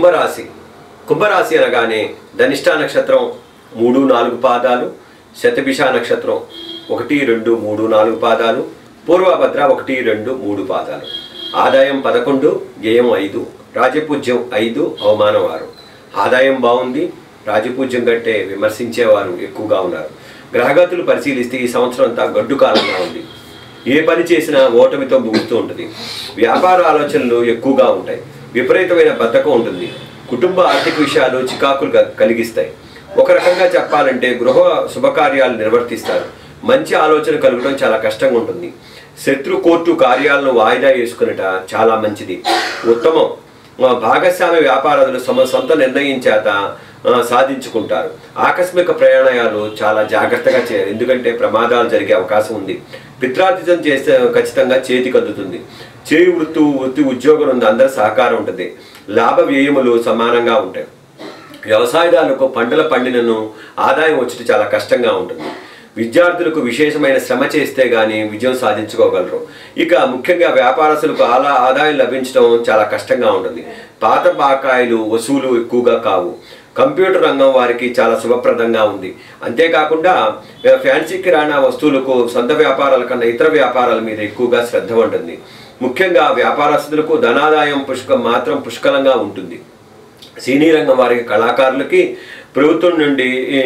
కుంభరాశి కుంభరాశి అనగానే ధనిష్ట నక్షత్రం మూడు నాలుగు పాదాలు శతభిష నక్షత్రం ఒకటి రెండు మూడు నాలుగు పాదాలు పూర్వభద్ర ఒకటి రెండు మూడు పాదాలు ఆదాయం పదకొండు వ్యయం ఐదు రాజపూజ్యం ఐదు అవమానం ఆరు ఆదాయం బాగుంది రాజపూజ్యం కంటే విమర్శించేవారు ఎక్కువగా ఉన్నారు గ్రహగతులు పరిశీలిస్తే ఈ సంవత్సరం అంతా గడ్డు కాలంగా ఉంది ఏ పని చేసినా ఓటమితో ముగుస్తూ ఉంటుంది వ్యాపార ఆలోచనలు ఎక్కువగా ఉంటాయి విపరీతమైన బద్ధకం ఉంటుంది కుటుంబ ఆర్థిక విషయాలు చికాకులు క- కలిగిస్తాయి ఒక రకంగా చెప్పాలంటే గృహ శుభకార్యాలు నిర్వర్తిస్తారు మంచి ఆలోచన కలగడం చాలా కష్టంగా ఉంటుంది శత్రు కోర్టు కార్యాలను వాయిదా వేసుకునట చాలా మంచిది ఉత్తమం ఆ, భాగస్వామ్య వ్యాపారాలు తమ సొంత నిర్ణయం చేత ఆ, సాధించుకుంటారు ఆకస్మిక ప్రయాణాలు చాలా జాగ్రత్తగా చేయాలి ఎందుకంటే ప్రమాదాలు జరిగే అవకాశం ఉంది పిత్రాతిథం చేస్తే ఖచ్చితంగా చేతికి అందుతుంది చేయి వృత్తి వృత్తి ఉద్యోగం ఉంది అందరి సహకారం ఉంటుంది లాభ వ్యయములు సమానంగా ఉంటాయి వ్యవసాయదారులకు పంటల పండినను ఆదాయం వచ్చి చాలా కష్టంగా ఉంటుంది విద్యార్థులకు విశేషమైన శ్రమ చేస్తే గానీ విజయం సాధించుకోగలరు ఇక ముఖ్యంగా వ్యాపారస్తులకు అలా ఆదాయం లభించడం చాలా కష్టంగా ఉంటుంది పాత బాకాయిలు వసూలు ఎక్కువగా కావు కంప్యూటర్ రంగం వారికి చాలా శుభప్రదంగా ఉంది అంతేకాకుండా ఆ, ఫ్యాన్సీ కిరాణా వస్తువులకు సొంత వ్యాపారాల కన్నా ఇతర వ్యాపారాల మీద ఎక్కువగా శ్రద్ధ ఉంటుంది ముఖ్యంగా వ్యాపారస్తులకు ధనాదాయం పుష్క మాత్రం పుష్కలంగా ఉంటుంది సినీ రంగం వారికి కళాకారులకి ప్రభుత్వం నుండి ఈ,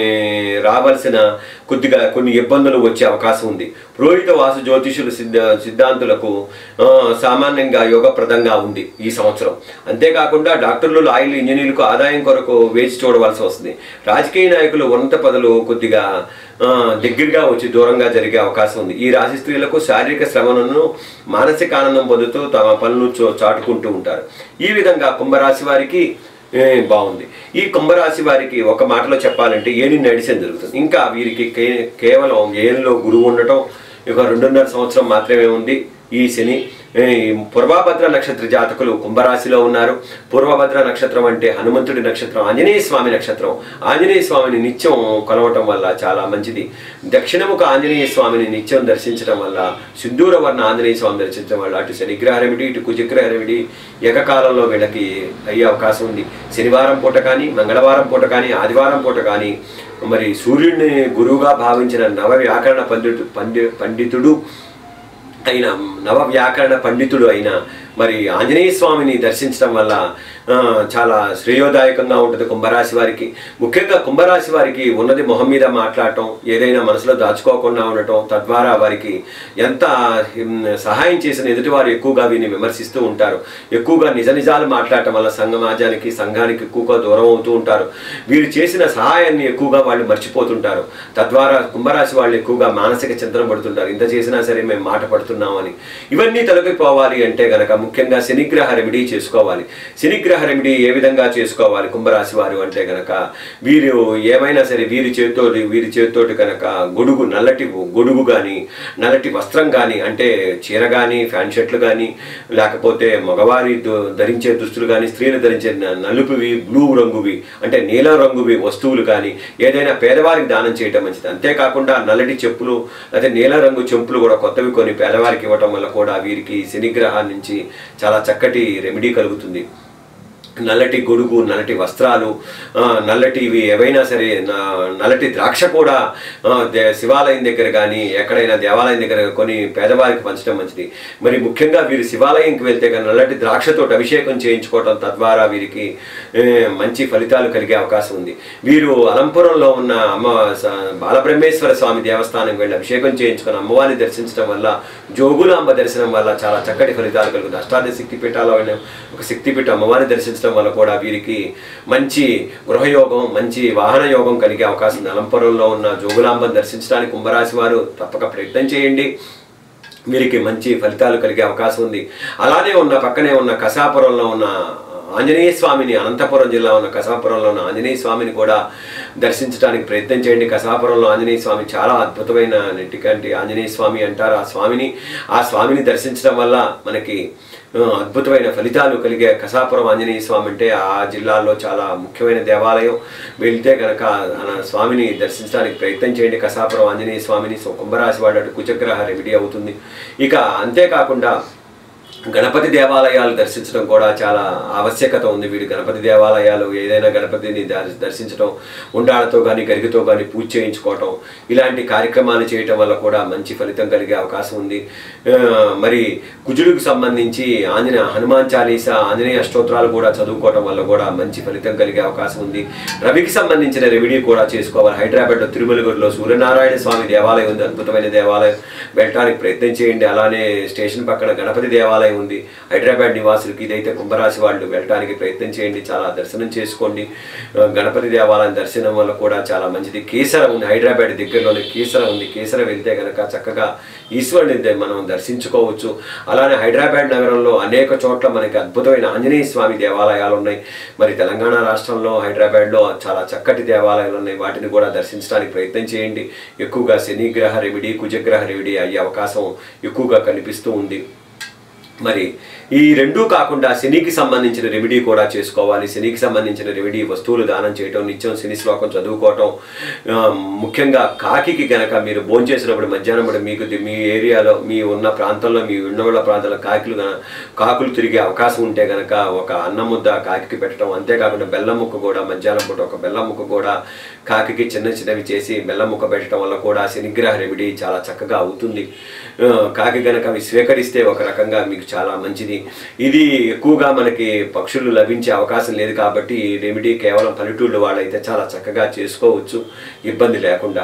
రావాల్సిన కొద్దిగా కొన్ని ఇబ్బందులు వచ్చే అవకాశం ఉంది పురోహిత వాసు జ్యోతిషులు సిద్ధ సిద్ధాంతులకు ఆ, సామాన్యంగా యోగప్రదంగా ఉంది ఈ సంవత్సరం అంతేకాకుండా డాక్టర్లు లాయర్లు ఇంజనీర్లకు ఆదాయం కొరకు వేచి చూడవలసి వస్తుంది రాజకీయ నాయకులు ఉన్నత పదవులు కొద్దిగా ఆ, దగ్గరగా వచ్చి దూరంగా జరిగే అవకాశం ఉంది ఈ రాశి స్త్రీలకు శారీరక శ్రమలను మానసిక ఆనందం పొందుతూ తమ పనులను చో- చాటుకుంటూ ఉంటారు ఈ విధంగా కుంభరాశి వారికి ఏ, బాగుంది ఈ కుంభరాశి వారికి ఒక మాటలో చెప్పాలంటే ఏని నడిచేది జరుగుతుంది ఇంకా వీరికి కే కేవలం ఏళ్ళలో గురువు ఉండటం ఇక రెండున్నర సంవత్సరం మాత్రమే ఉంది ఈ శని ఏ, పూర్వభద్ర నక్షత్ర జాతకులు కుంభరాశిలో ఉన్నారు పూర్వభద్ర నక్షత్రం అంటే హనుమంతుడి నక్షత్రం ఆంజనేయ స్వామి నక్షత్రం ఆంజనేయ స్వామిని నిత్యం కొలవటం వల్ల చాలా మంచిది దక్షిణముఖ ఆంజనేయ స్వామిని నిత్యం దర్శించడం వల్ల సింధూర వర్ణ ఆంజనేయ స్వామిని దర్శించడం వల్ల అటు శనిగ్రహ రెమిడి ఇటు కుజగ్రహ రెమిడి ఏకకాలంలో వీళ్ళకి అయ్యే అవకాశం ఉంది శనివారం పూట కానీ మంగళవారం పూట కానీ ఆదివారం పూట కానీ మరి సూర్యుడిని గురువుగా భావించిన నవ వ్యాకరణ పండితు పండి పండితుడు అయిన నవ వ్యాకరణ పండితుడు అయిన మరి ఆంజనేయ స్వామిని దర్శించడం వల్ల ఆ, చాలా శ్రేయోదాయకంగా ఉంటుంది కుంభరాశి వారికి ముఖ్యంగా కుంభరాశి వారికి ఉన్నది మొహం మీద మాట్లాడటం ఏదైనా మనసులో దాచుకోకుండా ఉండటం తద్వారా వారికి ఎంత ఉమ్, సహాయం చేసిన ఎదుటివారు ఎక్కువగా వీరిని విమర్శిస్తూ ఉంటారు ఎక్కువగా నిజ నిజాలు మాట్లాడటం వల్ల సంఘమాజానికి సంఘానికి ఎక్కువగా దూరం అవుతూ ఉంటారు వీరు చేసిన సహాయాన్ని ఎక్కువగా వాళ్ళు మర్చిపోతుంటారు తద్వారా కుంభరాశి వాళ్ళు ఎక్కువగా మానసిక చింతన పడుతుంటారు ఇంత చేసినా సరే మేము మాట పడుతున్నామని ఇవన్నీ తొలగిపోవాలి అంటే గనక ముఖ్యంగా శనిగ్రహ రెమెడీ చేసుకోవాలి శనిగ్రహ రెమెడీ ఏ విధంగా చేసుకోవాలి కుంభరాశి వారు అంటే గనక వీరు ఏమైనా సరే వీరి చేతితోటి వీరి చేతితోటి కనుక గొడుగు నల్లటి గొడుగు కానీ నల్లటి వస్త్రం కానీ అంటే చీర కానీ ఫ్యాన్ షర్ట్లు కానీ లేకపోతే మగవారి దు- ధరించే దుస్తులు కానీ స్త్రీలు ధరించే న- నలుపువి బ్లూ రంగువి అంటే నీలం రంగువి వస్తువులు కానీ ఏదైనా పేదవారికి దానం చేయటం మంచిది అంతేకాకుండా నల్లటి చెప్పులు అదే నీలం రంగు చెంపులు కూడా కొత్తవి కొని పేదవారికి ఇవ్వటం వల్ల కూడా వీరికి శనిగ్రహం నుంచి చాలా చక్కటి రెమెడీ కలుగుతుంది నల్లటి గొడుగు నల్లటి వస్త్రాలు ఆ, నల్లటి ఇవి ఏవైనా సరే నా- నల్లటి ద్రాక్ష కూడా ఆ, దే- శివాలయం దగ్గర కానీ ఎక్కడైనా దేవాలయం దగ్గర కొని పేదవారికి పంచడం మంచిది మరి ముఖ్యంగా వీరు శివాలయంకి వెళ్తే కానీ నల్లటి ద్రాక్షతో అభిషేకం చేయించుకోవటం తద్వారా వీరికి ఏ, మంచి ఫలితాలు కలిగే అవకాశం ఉంది వీరు అలంపురంలో ఉన్న అమ్మ స- బాలబ్రహ్మేశ్వర స్వామి దేవస్థానం వెళ్ళి అభిషేకం చేయించుకొని అమ్మవారిని దర్శించడం వల్ల జోగులాంబ దర్శనం వల్ల చాలా చక్కటి ఫలితాలు కలుగుతాయి అష్టాదశ శక్తి పీఠాల్లో అయిన ఒక శక్తిపీఠ అమ్మవారిని దర్శించడం వల్ల కూడా వీరికి మంచి గృహయోగం మంచి వాహన యోగం కలిగే అవకాశం ఉంది అలంపురంలో ఉన్న జోగులాంబను దర్శించడానికి కుంభరాశి వారు తప్పక ప్రయత్నం చేయండి వీరికి మంచి ఫలితాలు కలిగే అవకాశం ఉంది అలానే ఉన్న పక్కనే ఉన్న కసాపురంలో ఉన్న ఆంజనేయ స్వామిని అనంతపురం జిల్లా ఉన్న కసాపురంలో ఉన్న ఆంజనేయ స్వామిని కూడా దర్శించడానికి ప్రయత్నం చేయండి కసాపురంలో ఆంజనేయ స్వామి చాలా అద్భుతమైన నెట్టికంటి ఆంజనేయ స్వామి అంటారు ఆ స్వామిని ఆ స్వామిని దర్శించడం వల్ల మనకి ఆ, అద్భుతమైన ఫలితాలు కలిగే కసాపురం ఆంజనేయ స్వామి అంటే ఆ జిల్లాలో చాలా ముఖ్యమైన దేవాలయం వెళ్తే కనుక ఆ స్వామిని దర్శించడానికి ప్రయత్నం చేయండి కసాపురం ఆంజనేయ స్వామిని సో కుంభరాశి వాడు అటు కుచగ్రహ రెమెడీ అవుతుంది ఇక అంతేకాకుండా గణపతి దేవాలయాలు దర్శించడం కూడా చాలా ఆవశ్యకత ఉంది వీడి గణపతి దేవాలయాలు ఏదైనా గణపతిని దర్- దర్శించడం ఉండాలతో కానీ గరిగితో కానీ పూజ చేయించుకోవటం ఇలాంటి కార్యక్రమాలు చేయటం వల్ల కూడా మంచి ఫలితం కలిగే అవకాశం ఉంది ఆ, మరి కుజుడికి సంబంధించి ఆంజనేయ హనుమాన్ చాలీస ఆంజనేయ అష్టోత్తరాలు కూడా చదువుకోవటం వల్ల కూడా మంచి ఫలితం కలిగే అవకాశం ఉంది రవికి సంబంధించిన రెమెడీ కూడా చేసుకోవాలి హైదరాబాద్లో తిరుమలగూరులో సూర్యనారాయణ స్వామి దేవాలయం ఉంది అద్భుతమైన దేవాలయం వెళ్ళటానికి ప్రయత్నం చేయండి అలానే స్టేషన్ పక్కన గణపతి దేవాలయం ఉంది హైదరాబాద్ నివాసులకి ఇదైతే కుంభరాశి వాళ్ళు వెళ్ళటానికి ప్రయత్నం చేయండి చాలా దర్శనం చేసుకోండి ఆ, గణపతి దేవాలయం దర్శనం వల్ల కూడా చాలా మంచిది కేసర ఉంది హైదరాబాద్ దగ్గరలోనే కేసర ఉంది కేసర వెళ్తే కనుక చక్కగా ఈశ్వరుని ద- మనం దర్శించుకోవచ్చు అలానే హైదరాబాద్ నగరంలో అనేక చోట్ల మనకి అద్భుతమైన ఆంజనేయ స్వామి దేవాలయాలు ఉన్నాయి మరి తెలంగాణ రాష్ట్రంలో హైదరాబాద్లో చాలా చక్కటి దేవాలయాలు ఉన్నాయి వాటిని కూడా దర్శించడానికి ప్రయత్నం చేయండి ఎక్కువగా శనిగ్రహ రెమిడి కుజగ్రహ రెమిడి అయ్యే అవకాశం ఎక్కువగా కనిపిస్తూ ఉంది మరి ఈ రెండూ కాకుండా శనికి సంబంధించిన రెమెడీ కూడా చేసుకోవాలి శనికి సంబంధించిన రెమెడీ వస్తువులు దానం చేయటం నిత్యం శని శ్లోకం చదువుకోవటం ఆ, ముఖ్యంగా కాకికి గనక మీరు భోంచేసినప్పుడు మధ్యాహ్నం పూట మీకు ది- మీ ఏరియాలో మీ ఉన్న ప్రాంతంలో మీ ఉన్నవాళ్ళ ప్రాంతంలో కాకిలు గన- కాకులు తిరిగే అవకాశం ఉంటే గనక ఒక అన్నం ముద్ద కాకికి పెట్టడం అంతేకాకుండా బెల్లం ముక్క కూడా మధ్యాహ్నం పూట ఒక బెల్లం ముక్క కూడా కాకికి చిన్న చిన్నవి చేసి బెల్లం ముక్క పెట్టడం వల్ల కూడా శనిగ్రహ రెమెడీ చాలా చక్కగా అవుతుంది ఆ, కాకి గనక అవి స్వీకరిస్తే ఒక రకంగా మీకు చాలా మంచిది ఇది ఎక్కువగా మనకి పక్షులు లభించే అవకాశం లేదు కాబట్టి ఈ రెమెడీ కేవలం పల్లెటూళ్ళు వాళ్ళైతే చాలా చక్కగా చేసుకోవచ్చు ఇబ్బంది లేకుండా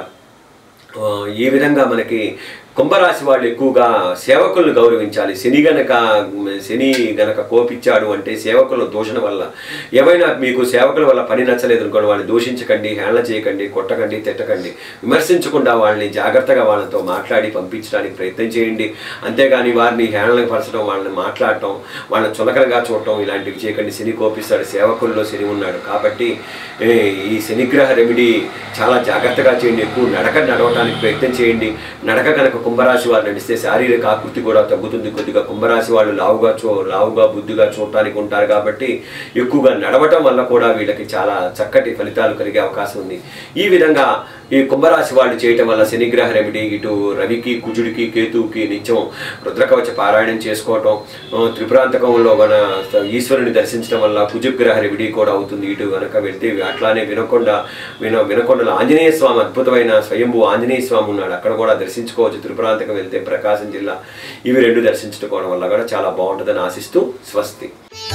ఆ, ఈ విధంగా మనకి కుంభరాశి వాళ్ళు ఎక్కువగా సేవకులను గౌరవించాలి శని గనక శని గనక కోపించాడు అంటే సేవకుల దూషణ వల్ల ఏమైనా మీకు సేవకుల వల్ల పని నచ్చలేదు అనుకోండి వాళ్ళని దూషించకండి హేళన చేయకండి కొట్టకండి తిట్టకండి విమర్శించకుండా వాళ్ళని జాగ్రత్తగా వాళ్ళతో మాట్లాడి పంపించడానికి ప్రయత్నం చేయండి అంతేగాని వారిని హేళన పరచడం వాళ్ళని మాట్లాడటం వాళ్ళని చులకనగా చూడటం ఇలాంటివి చేయకండి శని కోపిస్తాడు సేవకుల్లో శని ఉన్నాడు కాబట్టి ఏ, ఈ శనిగ్రహ రెమెడీ చాలా జాగ్రత్తగా చేయండి ఎక్కువ నడక నడవటానికి ప్రయత్నం చేయండి నడక కనుక కుంభరాశి వాళ్ళు నడిస్తే శారీరక ఆకృతి కూడా తగ్గుతుంది కొద్దిగా కుంభరాశి వాళ్ళు లావుగా చూ లావుగా బుద్ధిగా చూడటానికి ఉంటారు కాబట్టి ఎక్కువగా నడవటం వల్ల కూడా వీళ్ళకి చాలా చక్కటి ఫలితాలు కలిగే అవకాశం ఉంది ఈ విధంగా ఈ కుంభరాశి వాళ్ళు చేయటం వల్ల శనిగ్రహ రెమెడీ ఇటు రవికి కుజుడికి కేతువుకి నిత్యం రుద్రకవచ పారాయణం చేసుకోవటం ఆ, త్రిపురాంతకంలో మన ఈశ్వరుని దర్శించడం వల్ల కుజగ్రహ రెమెడీ కూడా అవుతుంది ఇటు కనుక వెళ్తే అట్లానే వినకొండ విన వినకొండలో ఆంజనేయ స్వామి అద్భుతమైన స్వయంభూ ఆంజనేయ స్వామి ఉన్నాడు అక్కడ కూడా దర్శించుకోవచ్చు త్రిపురాంతకం వెళ్తే ప్రకాశం జిల్లా ఇవి రెండు దర్శించుకోవడం వల్ల కూడా చాలా బాగుంటుందని ఆశిస్తూ స్వస్తి